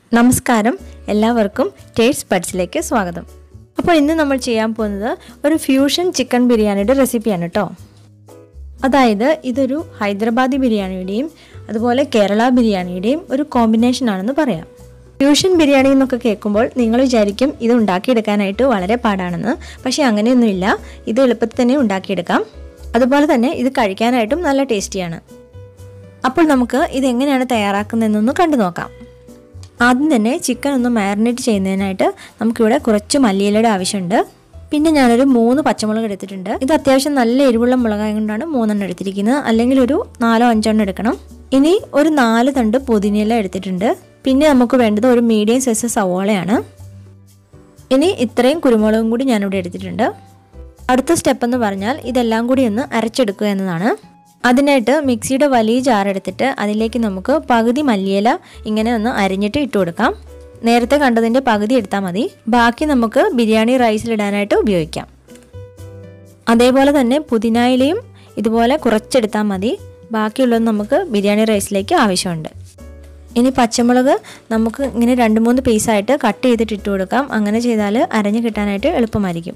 നമസ്കാരം എല്ലാവർക്കും ടേസ്റ്റ് ബഡ്സിലേക്ക് സ്വാഗതം അപ്പോൾ ഇന്ന് നമ്മൾ ചെയ്യാൻ പോകുന്നത് ഒരു ഫ്യൂഷൻ ചിക്കൻ ബിരിയാണിയുടെ റെസിപ്പിയാണ് കേട്ടോ അതായത് ഇതൊരു ഹൈദരാബാദി ബിരിയാണിയുടെയും അതുപോലെ കേരള ബിരിയാണിയുടെയും ഒരു കോമ്പിനേഷൻ ആണെന്ന് പറയാം ഫ്യൂഷൻ ബിരിയാണി എന്നൊക്കെ കേൾക്കുമ്പോൾ നിങ്ങൾ വിചാരിക്കും ഇത് ഉണ്ടാക്കിയെടുക്കാനായിട്ട് വളരെ പാടാണെന്ന് പക്ഷേ അങ്ങനെയൊന്നുമില്ല ഇത് എളുപ്പത്തിൽ തന്നെ ഉണ്ടാക്കിയെടുക്കാം അതുപോലെ തന്നെ ഇത് കഴിക്കാനായിട്ടും നല്ല ടേസ്റ്റിയാണ് അപ്പോൾ നമുക്ക് ഇത് എങ്ങനെയാണ് തയ്യാറാക്കുന്നതെന്നൊന്ന് കണ്ടു നോക്കാം ആദ്യം തന്നെ ചിക്കൻ ഒന്ന് മാരിനേറ്റ് ചെയ്യുന്നതിനായിട്ട് നമുക്കിവിടെ കുറച്ച് മല്ലിയിലയുടെ ആവശ്യമുണ്ട് പിന്നെ ഞാനൊരു മൂന്ന് പച്ചമുളക് എടുത്തിട്ടുണ്ട് ഇത് അത്യാവശ്യം നല്ല എരിവുള്ള മുളകായ കൊണ്ടാണ് മൂന്നെണ്ണം എടുത്തിരിക്കുന്നത് അല്ലെങ്കിൽ ഒരു നാലോ അഞ്ചെണ്ണം എടുക്കണം ഇനി ഒരു നാല് തണ്ട് പുതിനയില എടുത്തിട്ടുണ്ട് പിന്നെ നമുക്ക് വേണ്ടത് ഒരു മീഡിയം സൈസ് സവോളയാണ് ഇനി ഇത്രയും കുരുമുളകും കൂടി ഞാനിവിടെ എടുത്തിട്ടുണ്ട് അടുത്ത സ്റ്റെപ്പ് എന്ന് പറഞ്ഞാൽ ഇതെല്ലാം കൂടി ഒന്ന് അരച്ചെടുക്കുക എന്നതാണ് അതിനായിട്ട് മിക്സിയുടെ വലിയ ജാർ എടുത്തിട്ട് അതിലേക്ക് നമുക്ക് പകുതി മല്ലിയില ഇങ്ങനെ ഒന്ന് അരിഞ്ഞിട്ട് ഇട്ട് കൊടുക്കാം നേരത്തെ കണ്ടതിൻ്റെ പകുതി എടുത്താൽ മതി ബാക്കി നമുക്ക് ബിരിയാണി റൈസിലിടാനായിട്ട് ഉപയോഗിക്കാം അതേപോലെ തന്നെ പുതിനായിലയും ഇതുപോലെ കുറച്ചെടുത്താൽ മതി ബാക്കിയുള്ളത് നമുക്ക് ബിരിയാണി റൈസിലേക്ക് ആവശ്യമുണ്ട് ഇനി പച്ചമുളക് നമുക്ക് ഇങ്ങനെ രണ്ട് മൂന്ന് പീസായിട്ട് കട്ട് ചെയ്തിട്ട് ഇട്ട് കൊടുക്കാം അങ്ങനെ ചെയ്താൽ അരഞ്ഞു കിട്ടാനായിട്ട് എളുപ്പമായിരിക്കും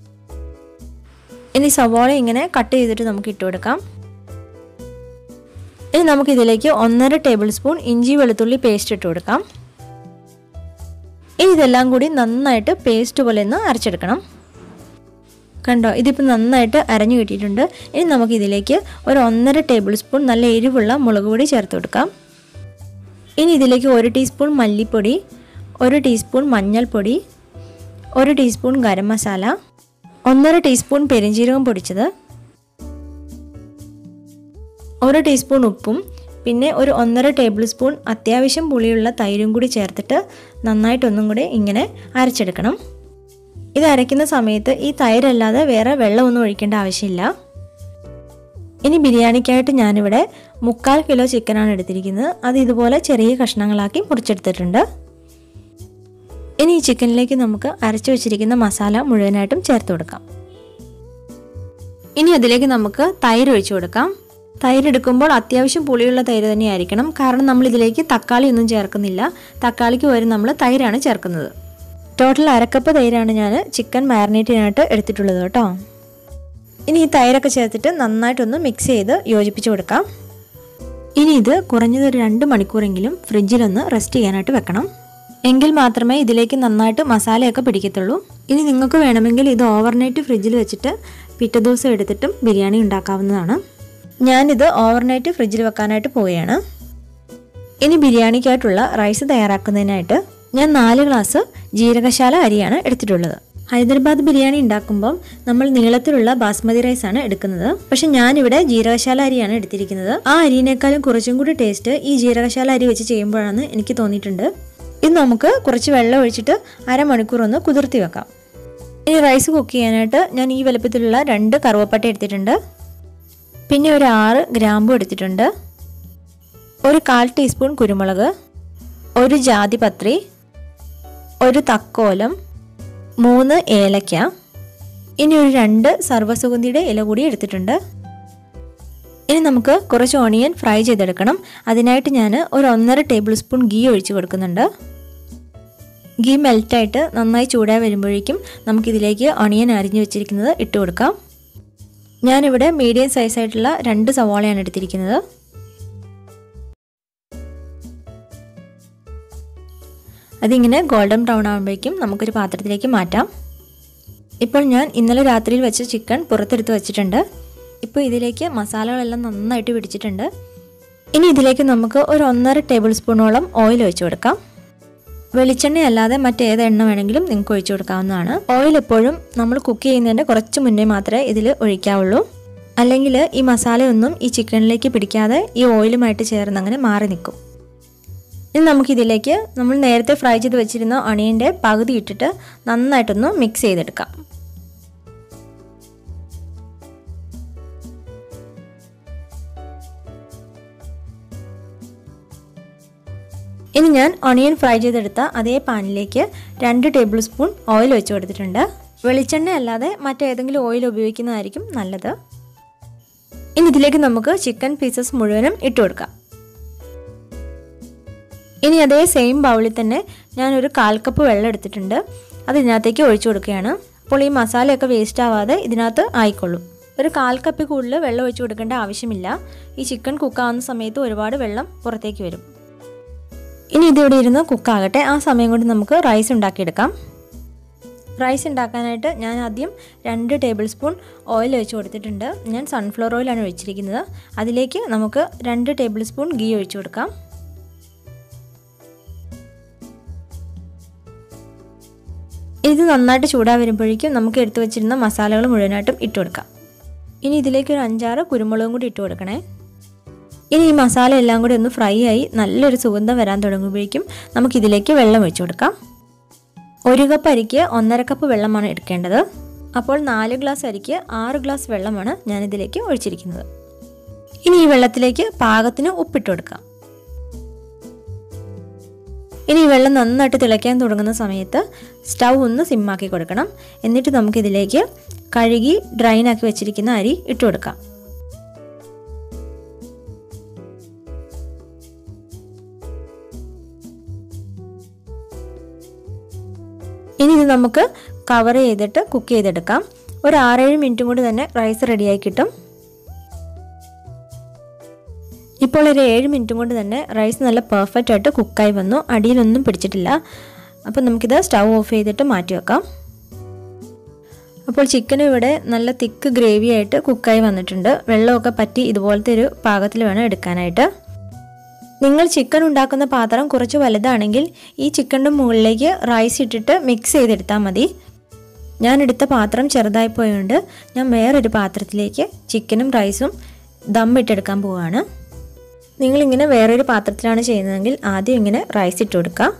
ഇനി സവാള ഇങ്ങനെ കട്ട് ചെയ്തിട്ട് നമുക്ക് ഇട്ട് കൊടുക്കാം ഇനി നമുക്ക് ഇതിലേക്ക് ഒന്നര ടേബിൾ സ്പൂൺ ഇഞ്ചി വെളുത്തുള്ളി പേസ്റ്റ് ഇട്ട് കൊടുക്കാം ഇനി ഇതെല്ലാം കൂടി നന്നായിട്ട് പേസ്റ്റ് പോലെ ഒന്ന് അരച്ചെടുക്കണം കണ്ടോ ഇതിപ്പോൾ നന്നായിട്ട് അരഞ്ഞു കിട്ടിയിട്ടുണ്ട് ഇനി നമുക്ക് ഇതിലേക്ക് ഒരു ഒന്നര ടേബിൾ സ്പൂൺ നല്ല എരിവുള്ള മുളക് പൊടി ചേർത്ത് കൊടുക്കാം ഇനി ഇതിലേക്ക് ഒരു ടീസ്പൂൺ മല്ലിപ്പൊടി ഒരു ടീസ്പൂൺ മഞ്ഞൾപ്പൊടി ഒരു ടീസ്പൂൺ ഗരം മസാല ഒന്നര ടീസ്പൂൺ പെരിഞ്ജീരകം പൊടിച്ചത് ഒരു ടീസ്പൂൺ ഉപ്പും പിന്നെ ഒരു ഒന്നര ടേബിൾ സ്പൂൺ അത്യാവശ്യം പുളിയുള്ള തൈരും കൂടി ചേർത്തിട്ട് നന്നായിട്ടൊന്നും കൂടി ഇങ്ങനെ അരച്ചെടുക്കണം ഇത് അരയ്ക്കുന്ന സമയത്ത് ഈ തൈരല്ലാതെ വേറെ വെള്ളമൊന്നും ഒഴിക്കേണ്ട ആവശ്യമില്ല ഇനി ബിരിയാണിക്കായിട്ട് ഞാനിവിടെ മുക്കാൽ കിലോ ചിക്കനാണ് എടുത്തിരിക്കുന്നത് അത് ഇതുപോലെ ചെറിയ കഷ്ണങ്ങളാക്കി മുറിച്ചെടുത്തിട്ടുണ്ട് ഇനി ഈ ചിക്കനിലേക്ക് നമുക്ക് അരച്ചു വെച്ചിരിക്കുന്ന മസാല മുഴുവനായിട്ടും ചേർത്ത് കൊടുക്കാം ഇനി അതിലേക്ക് നമുക്ക് തൈര് ഒഴിച്ചു കൊടുക്കാം തൈര് എടുക്കുമ്പോൾ അത്യാവശ്യം പുളിയുള്ള തൈര് തന്നെയായിരിക്കണം കാരണം നമ്മൾ ഇതിലേക്ക് തക്കാളി ഒന്നും ചേർക്കുന്നില്ല തക്കാളിക്ക് പകരം നമ്മൾ തൈരാണ് ചേർക്കുന്നത് ടോട്ടൽ അരക്കപ്പ് തൈരാണ് ഞാൻ ചിക്കൻ മാരിനേറ്റിനായിട്ട് എടുത്തിട്ടുള്ളത് കേട്ടോ ഇനി ഈ തൈരൊക്കെ ചേർത്തിട്ട് നന്നായിട്ടൊന്ന് മിക്സ് ചെയ്ത് യോജിപ്പിച്ച് കൊടുക്കാം ഇനി ഇത് കുറഞ്ഞത് ഒരു രണ്ട് മണിക്കൂറെങ്കിലും ഫ്രിഡ്ജിലൊന്ന് റെസ്റ്റ് ചെയ്യാനായിട്ട് വെക്കണം എങ്കിൽ മാത്രമേ ഇതിലേക്ക് നന്നായിട്ട് മസാലയൊക്കെ പിടിക്കത്തുള്ളൂ ഇനി നിങ്ങൾക്ക് വേണമെങ്കിൽ ഇത് ഓവർനൈറ്റ് ഫ്രിഡ്ജിൽ വെച്ചിട്ട് പിറ്റേ ദിവസം എടുത്തിട്ടും ബിരിയാണി ഉണ്ടാക്കാവുന്നതാണ് ഞാനിത് ഓവർനൈറ്റ് ഫ്രിഡ്ജിൽ വെക്കാനായിട്ട് പോവുകയാണ് ഇനി ബിരിയാണിക്കായിട്ടുള്ള റൈസ് തയ്യാറാക്കുന്നതിനായിട്ട് ഞാൻ നാല് ഗ്ലാസ് ജീരകശാല അരിയാണ് എടുത്തിട്ടുള്ളത് ഹൈദരാബാദ് ബിരിയാണി ഉണ്ടാക്കുമ്പം നമ്മൾ നീളത്തിലുള്ള ബാസ്മതി റൈസ് ആണ് എടുക്കുന്നത് പക്ഷെ ഞാനിവിടെ ജീരകശാല അരിയാണ് എടുത്തിരിക്കുന്നത് ആ അരിയിനേക്കാളും കുറച്ചും കൂടി ടേസ്റ്റ് ഈ ജീരകശാല അരി വെച്ച് ചെയ്യുമ്പോഴാണ് എനിക്ക് തോന്നിയിട്ടുണ്ട് ഇത് നമുക്ക് കുറച്ച് വെള്ളം ഒഴിച്ചിട്ട് അരമണിക്കൂർ ഒന്ന് കുതിർത്തി വെക്കാം ഇനി റൈസ് കുക്ക് ചെയ്യാനായിട്ട് ഞാൻ ഈ വലുപ്പത്തിലുള്ള രണ്ട് കറുവപ്പട്ട എടുത്തിട്ടുണ്ട് പിന്നെ ഒരു ആറ് ഗ്രാമ്പു എടുത്തിട്ടുണ്ട് ഒരു കാൽ ടീസ്പൂൺ കുരുമുളക് ഒരു ജാതിപത്രി ഒരു തക്കോലം മൂന്ന് ഏലക്ക ഇനി ഒരു രണ്ട് സർവ്വസുഗന്ധിയുടെ ഇല കൂടി എടുത്തിട്ടുണ്ട് ഇനി നമുക്ക് കുറച്ച് ഓണിയൻ ഫ്രൈ ചെയ്തെടുക്കണം അതിനായിട്ട് ഞാൻ ഒരു ഒന്നര ടേബിൾ സ്പൂൺ ഗീ ഒഴിച്ച് കൊടുക്കുന്നുണ്ട് ഗീ മെൽറ്റായിട്ട് നന്നായി ചൂടായി വരുമ്പോഴേക്കും നമുക്കിതിലേക്ക് ഓണിയൻ അരിഞ്ഞു വെച്ചിരിക്കുന്നത് ഇട്ട് കൊടുക്കാം ഞാനിവിടെ മീഡിയം സൈസായിട്ടുള്ള രണ്ട് സവാളയാണ് എടുത്തിരിക്കുന്നത് അതിങ്ങനെ ഗോൾഡൻ ബ്രൗൺ ആകുമ്പോഴേക്കും നമുക്കൊരു പാത്രത്തിലേക്ക് മാറ്റാം ഇപ്പോൾ ഞാൻ ഇന്നലെ രാത്രിയിൽ വെച്ച ചിക്കൻ പുറത്തെടുത്ത് വെച്ചിട്ടുണ്ട് ഇപ്പോൾ ഇതിലേക്ക് മസാലകളെല്ലാം നന്നായിട്ട് പിടിച്ചിട്ടുണ്ട് ഇനി ഇതിലേക്ക് നമുക്ക് ഒരു ഒന്നര ടേബിൾ സ്പൂണോളം ഓയിൽ ഒഴിച്ചു കൊടുക്കാം വെളിച്ചെണ്ണ അല്ലാതെ മറ്റേത് എണ്ണ വേണമെങ്കിലും നിങ്ങൾക്ക് ഒഴിച്ചു കൊടുക്കാവുന്നതാണ് ഓയിൽ എപ്പോഴും നമ്മൾ കുക്ക് ചെയ്യുന്നതിൻ്റെ കുറച്ച് മുന്നേ മാത്രമേ ഇതിൽ ഒഴിക്കാവുള്ളൂ അല്ലെങ്കിൽ ഈ മസാലയൊന്നും ഈ ചിക്കനിലേക്ക് പിടിക്കാതെ ഈ ഓയിലുമായിട്ട് ചേർന്ന് അങ്ങനെ മാറി നിൽക്കും ഇനി നമുക്കിതിലേക്ക് നമ്മൾ നേരത്തെ ഫ്രൈ ചെയ്ത് വെച്ചിരുന്ന ഒണിയൻ്റെ പകുതി ഇട്ടിട്ട് നന്നായിട്ടൊന്ന് മിക്സ് ചെയ്തെടുക്കാം ഇനി ഞാൻ ഒണിയൻ ഫ്രൈ ചെയ്തെടുത്ത അതേ പാനിലേക്ക് രണ്ട് ടേബിൾ സ്പൂൺ ഓയിൽ ഒഴിച്ചു കൊടുത്തിട്ടുണ്ട് വെളിച്ചെണ്ണ അല്ലാതെ മറ്റേതെങ്കിലും ഓയിൽ ഉപയോഗിക്കുന്നതായിരിക്കും നല്ലത് ഇനി ഇതിലേക്ക് നമുക്ക് ചിക്കൻ പീസസ് മുഴുവനും ഇട്ട് കൊടുക്കാം ഇനി അതേ സെയിം ബൗളിൽ തന്നെ ഞാനൊരു കാൽ കപ്പ് വെള്ളം എടുത്തിട്ടുണ്ട് അത് ഇതിനകത്തേക്ക് ഒഴിച്ചു കൊടുക്കുകയാണ് അപ്പോൾ ഈ മസാലയൊക്കെ വേസ്റ്റ് ആവാതെ ഇതിനകത്ത് ആയിക്കൊള്ളും ഒരു കാൽ കപ്പിൽ കൂടുതൽ വെള്ളം ഒഴിച്ചു കൊടുക്കേണ്ട ആവശ്യമില്ല ഈ ചിക്കൻ കുക്കാവുന്ന സമയത്ത് ഒരുപാട് വെള്ളം പുറത്തേക്ക് വരും ഇനി ഇതിവിടെ ഇരുന്ന് കുക്കാകട്ടെ ആ സമയം കൊണ്ട് നമുക്ക് റൈസ് ഉണ്ടാക്കിയെടുക്കാം റൈസ് ഉണ്ടാക്കാനായിട്ട് ഞാൻ ആദ്യം രണ്ട് ടേബിൾ സ്പൂൺ ഓയിൽ ഒഴിച്ച് കൊടുത്തിട്ടുണ്ട് ഞാൻ സൺഫ്ലവർ ഓയിലാണ് ഒഴിച്ചിരിക്കുന്നത് അതിലേക്ക് നമുക്ക് രണ്ട് ടേബിൾ സ്പൂൺ ഗീ ഒഴിച്ചു കൊടുക്കാം ഇത് നന്നായിട്ട് ചൂടാ വരുമ്പോഴേക്കും നമുക്ക് എടുത്തു വെച്ചിരുന്ന മസാലകൾ മുഴുവനായിട്ടും ഇട്ട് കൊടുക്കാം ഇനി ഇതിലേക്ക് ഒരു അഞ്ചാറ് കുരുമുളകും കൂടി ഇട്ട് കൊടുക്കണേ ഇനി ഈ മസാല എല്ലാം കൂടി ഒന്ന് ഫ്രൈ ആയി നല്ലൊരു സുഗന്ധം വരാൻ തുടങ്ങുമ്പോഴേക്കും നമുക്കിതിലേക്ക് വെള്ളം ഒഴിച്ചു കൊടുക്കാം ഒരു കപ്പ് അരിക്ക് ഒന്നര കപ്പ് വെള്ളമാണ് എടുക്കേണ്ടത് അപ്പോൾ നാല് ഗ്ലാസ് അരിക്ക് ആറ് ഗ്ലാസ് വെള്ളമാണ് ഞാനിതിലേക്ക് ഒഴിച്ചിരിക്കുന്നത് ഇനി ഈ വെള്ളത്തിലേക്ക് പാകത്തിന് ഉപ്പിട്ട് കൊടുക്കാം ഇനി ഈ വെള്ളം നന്നായിട്ട് തിളയ്ക്കാൻ തുടങ്ങുന്ന സമയത്ത് സ്റ്റൗ ഒന്ന് സിമ്മാക്കി കൊടുക്കണം എന്നിട്ട് നമുക്കിതിലേക്ക് കഴുകി ഡ്രൈനാക്കി വെച്ചിരിക്കുന്ന അരി ഇട്ട് കൊടുക്കാം ഇനി ഇത് നമുക്ക് കവർ ചെയ്തിട്ട് കുക്ക് ചെയ്തെടുക്കാം ഒരു ആറേഴ് മിനിറ്റും കൂടി തന്നെ റൈസ് റെഡിയായി കിട്ടും ഇപ്പോൾ ഒരു ഏഴ് മിനിറ്റും കൊണ്ട് തന്നെ റൈസ് നല്ല പെർഫെക്റ്റ് ആയിട്ട് കുക്കായി വന്നു അടിയിലൊന്നും പിടിച്ചിട്ടില്ല അപ്പോൾ നമുക്കിത് സ്റ്റൗ ഓഫ് ചെയ്തിട്ട് മാറ്റി വെക്കാം അപ്പോൾ ചിക്കൻ ഇവിടെ നല്ല തിക്ക് ഗ്രേവി ആയിട്ട് കുക്കായി വന്നിട്ടുണ്ട് വെള്ളമൊക്കെ പറ്റി ഇതുപോലത്തെ ഒരു പാകത്തിൽ വേണം എടുക്കാനായിട്ട് നിങ്ങൾ ചിക്കൻ ഉണ്ടാക്കുന്ന പാത്രം കുറച്ച് വലുതാണെങ്കിൽ ഈ ചിക്കൻ്റെ മുകളിലേക്ക് റൈസ് ഇട്ടിട്ട് മിക്സ് ചെയ്തെടുത്താൽ മതി ഞാൻ എടുത്ത പാത്രം ചെറുതായി പോയതുകൊണ്ട് ഞാൻ വേറൊരു പാത്രത്തിലേക്ക് ചിക്കനും റൈസും ദം ഇട്ടെടുക്കാൻ പോവുകയാണ് നിങ്ങളിങ്ങനെ വേറൊരു പാത്രത്തിലാണ് ചെയ്യുന്നതെങ്കിൽ ആദ്യം ഇങ്ങനെ റൈസ് ഇട്ട് കൊടുക്കുക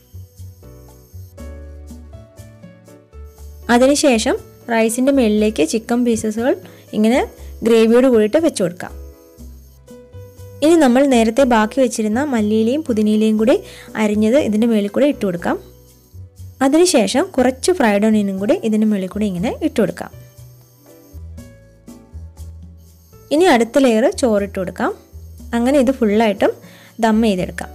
അതിനുശേഷം റൈസിൻ്റെ മുകളിലേക്ക് ചിക്കൻ പീസസുകൾ ഇങ്ങനെ ഗ്രേവിയോട് കൂടിയിട്ട് വെച്ച് കൊടുക്കാം ഇനി നമ്മൾ നേരത്തെ ബാക്കി വെച്ചിരുന്ന മല്ലിയിലയും പുതിനയിലയും കൂടി അരിഞ്ഞത് ഇതിൻ്റെ മുകളിൽ കൂടെ ഇട്ട് കൊടുക്കാം അതിനുശേഷം കുറച്ച് ഫ്രൈഡ് ഓണിയനും കൂടി ഇതിൻ്റെ മുകളിൽ കൂടി ഇങ്ങനെ ഇട്ട് കൊടുക്കാം ഇനി അടുത്ത ലെയർ ചോറിട്ട് കൊടുക്കാം അങ്ങനെ ഇത് ഫുള്ളായിട്ടും ദം ചെയ്തെടുക്കാം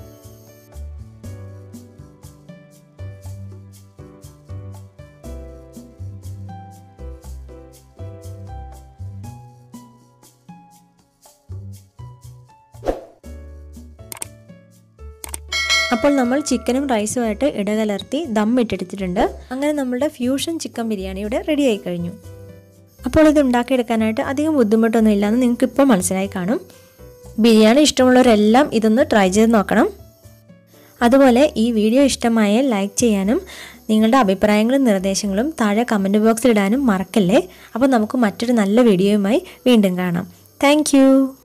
അപ്പോൾ നമ്മൾ ചിക്കനും റൈസുമായിട്ട് ഇടകലർത്തി ദം ഇട്ടെടുത്തിട്ടുണ്ട് അങ്ങനെ നമ്മളുടെ ഫ്യൂഷൻ ചിക്കൻ ബിരിയാണി ഇവിടെ റെഡി ആയി കഴിഞ്ഞു അപ്പോൾ ഇത് ഉണ്ടാക്കിയെടുക്കാനായിട്ട് അധികം ബുദ്ധിമുട്ടൊന്നും ഇല്ലാന്ന് നിങ്ങൾക്ക് ഇപ്പോൾ മനസ്സിലായി കാണും ബിരിയാണി ഇഷ്ടമുള്ളവരെല്ലാം ഇതൊന്ന് ട്രൈ ചെയ്ത് നോക്കണം അതുപോലെ ഈ വീഡിയോ ഇഷ്ടമായാൽ ലൈക്ക് ചെയ്യാനും നിങ്ങളുടെ അഭിപ്രായങ്ങളും നിർദ്ദേശങ്ങളും താഴെ കമൻറ്റ് ബോക്സിൽ ഇടാനും മറക്കല്ലേ അപ്പോൾ നമുക്ക് മറ്റൊരു നല്ല വീഡിയോയുമായി വീണ്ടും കാണാം താങ്ക്